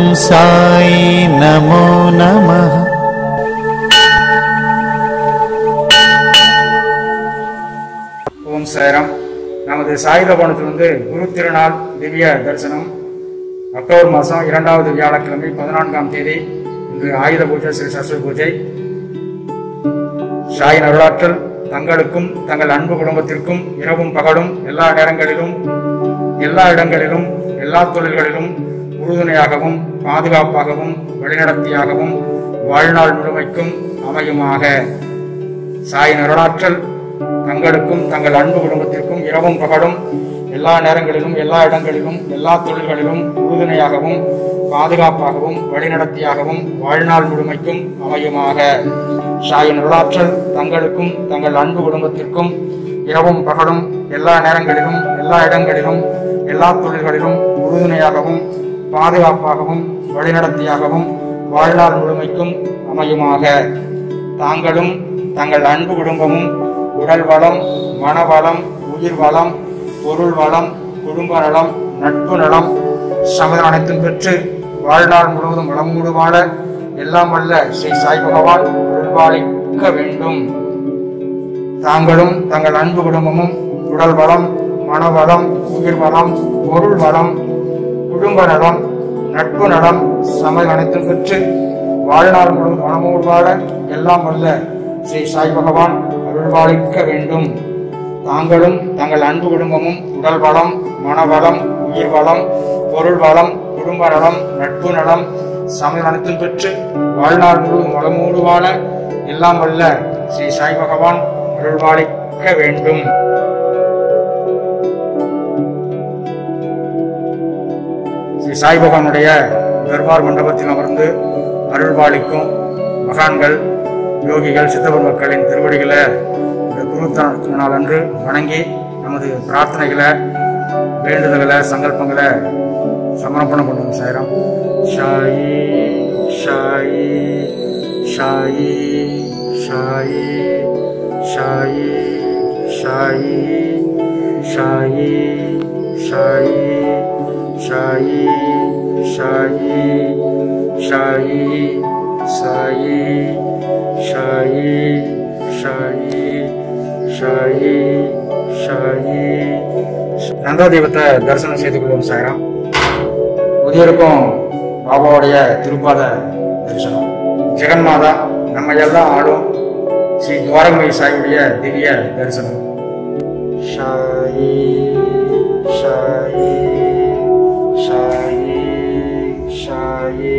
साई नमो नमः ஓம் சாய்ராம் நமது சாயுத கோணத்திலிருந்து குரு திருநாள் திவ்ய தரிசனம் அக்டோபர் மாதம் இரண்டாவது வியாழக்கிழமை பதினான்காம் தேதி இன்று ஆயுத பூஜை ஸ்ரீ சரஸ்வதி பூஜை சாயின் அருளாற்றல் தங்களுக்கும் தங்கள் அன்பு குடும்பத்திற்கும் இரவும் பகலும் எல்லா நேரங்களிலும் எல்லா இடங்களிலும் எல்லா தொழில்களிலும் உறுதுணையாகவும் பாதுகாப்பாகவும் வழிநடத்தியாகவும் வாழ்நாள் முழுமைக்கும் அமையுமாக சாயின் அருளாற்றல் தங்களுக்கும் தங்கள் அன்பு குடும்பத்திற்கும் இரவும் பகலும் எல்லா நேரங்களிலும் எல்லா இடங்களிலும் எல்லா தொழில்களிலும் உறுதுணையாகவும் பாதுகாப்பாகவும் வழிநடத்தியாகவும் வாழ்நாள் முழுமைக்கும் அமையுமாக சாயின் அருளாற்றல் தங்களுக்கும் தங்கள் அன்பு குடும்பத்திற்கும் இரவும் பகலும் எல்லா நேரங்களிலும் எல்லா இடங்களிலும் எல்லா தொழில்களிலும் உறுதுணையாகவும் பாதுகாப்பாகவும் வழிநடத்தியாகவும் வாழ்நாள் முழுமைக்கும் அமையுமாக தாங்களும் தங்கள் அன்பு குடும்பமும் உடல் வளம் மனவளம் உயிர் வளம் பொருள் வளம் குடும்ப நலம் நட்பு நலம் சமதம் அனைத்தும் பெற்று வாழ்நாள் முழுவதும் வளமூடு வாழ எல்லாம் வல்ல ஸ்ரீ சாய் பகவான் அருள்பாலிக்க வேண்டும் தாங்களும் தங்கள் அன்பு குடும்பமும் உடல் வளம் மனவளம் உயிர் வளம் பொருள் வளம் குடும்ப நலம் நட்பு நலம் சமய அனைத்தும் பெற்று வாழ்நாள் முழுவதும் வளமோடு வாழ எல்லாம் வல்ல ஸ்ரீ சாய் பகவான் அருள்பாலிக்க வேண்டும் தாங்களும் தங்கள் அன்பு குடும்பமும் உடல் வளம் மனவளம் உயிர் வளம் பொருள் வளம் குடும்ப நலம் நட்பு நலம் சமய அனைத்தும் பெற்று வாழ்நாள் முழுவதும் வளமோடு வாழ எல்லாம் வல்ல ஸ்ரீ சாய் பகவான் அருள்பாலிக்க வேண்டும் ஸ்ரீ சாய் பகவானுடைய தர்பார் மண்டபத்தில் அமர்ந்து அருள்பாலிக்கும் மகான்கள் யோகிகள் சித்தவர் மக்களின் திருவடிகளை இந்த குரு த- நாள் அன்று வணங்கி நமது பிரார்த்தனைகளை வேண்டுதல்களை சங்கல்பங்களை சமர்ப்பணம் பண்ணுவோம் சாயிரம் ஷாயி ஷாயி ஷாயி ஷாயி ஷாயி ஷாயி ஷாயி ஷாயி ஷாயி ஷாயி ஷாயி ஷாயி ஷாயி ஷாயி ஷாயி ஷாயி நந்தா தெய்வத்தை தரிசனம் செய்து கொள்வோம் சாயிரம் உதயருக்கும் பாபாவுடைய திருப்பாத தரிசனம் ஜெகன்மாதா நம்ம எல்லாம் ஆளும் ஸ்ரீ துவாரகமய சாயுடைய திவ்ய தரிசனம் ஷாயி ஷாயி ஷாயி ஷாயி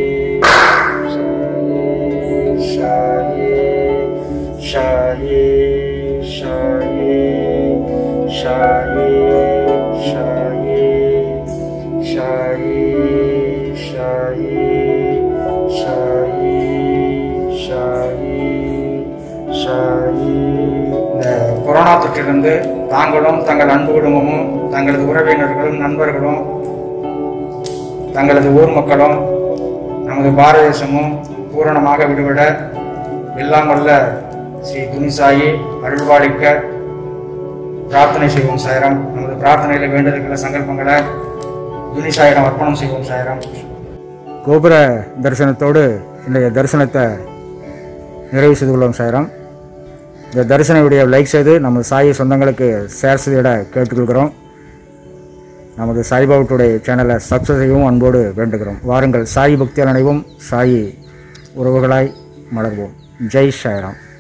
ஷாயி ஷாயி ஷாயி ஷாயி ஷாயி ஷாயி ஷாயி ஷாயி ஷாயி ஷாயி இந்த கொரோனா தொற்றிலிருந்து தாங்களும் தங்கள் அன்பு குடும்பமும் தங்களது உறவினர்களும் நண்பர்களும் தங்களது ஊர் மக்களும் நமது பாரத தேசமும் பூரணமாக விடுபட எல்லாம் வல்ல ஸ்ரீ துணிசாயி அருள்வாளிக்க பிரார்த்தனை செய்வோம் சாயிரம் நமது பிரார்த்தனையில வேண்டுதல்களை சங்கல்பங்களை துணிசாயிடம் அர்ப்பணம் செய்வோம் சாயிரம் கோபுர தரிசனத்தோடு இன்றைய தரிசனத்தை நிறைவு செய்து கொள்வோம் சாயிரம் இந்த தரிசன வீடியோ லைக் செய்து நமது சாயி சொந்தங்களுக்கு ஷேர் செய்திட கேட்டுக்கொள்கிறோம் நமது சாய்பாபுடைய சேனலை சப்ஸ்கிரைப் செய்யவும் அன்போடு வேண்டுகிறோம் வாருங்கள் சாய் பக்தியால் அனைவும் சாயி உறவுகளாய் மலர்வோம் ஜெய் சாய்ராம்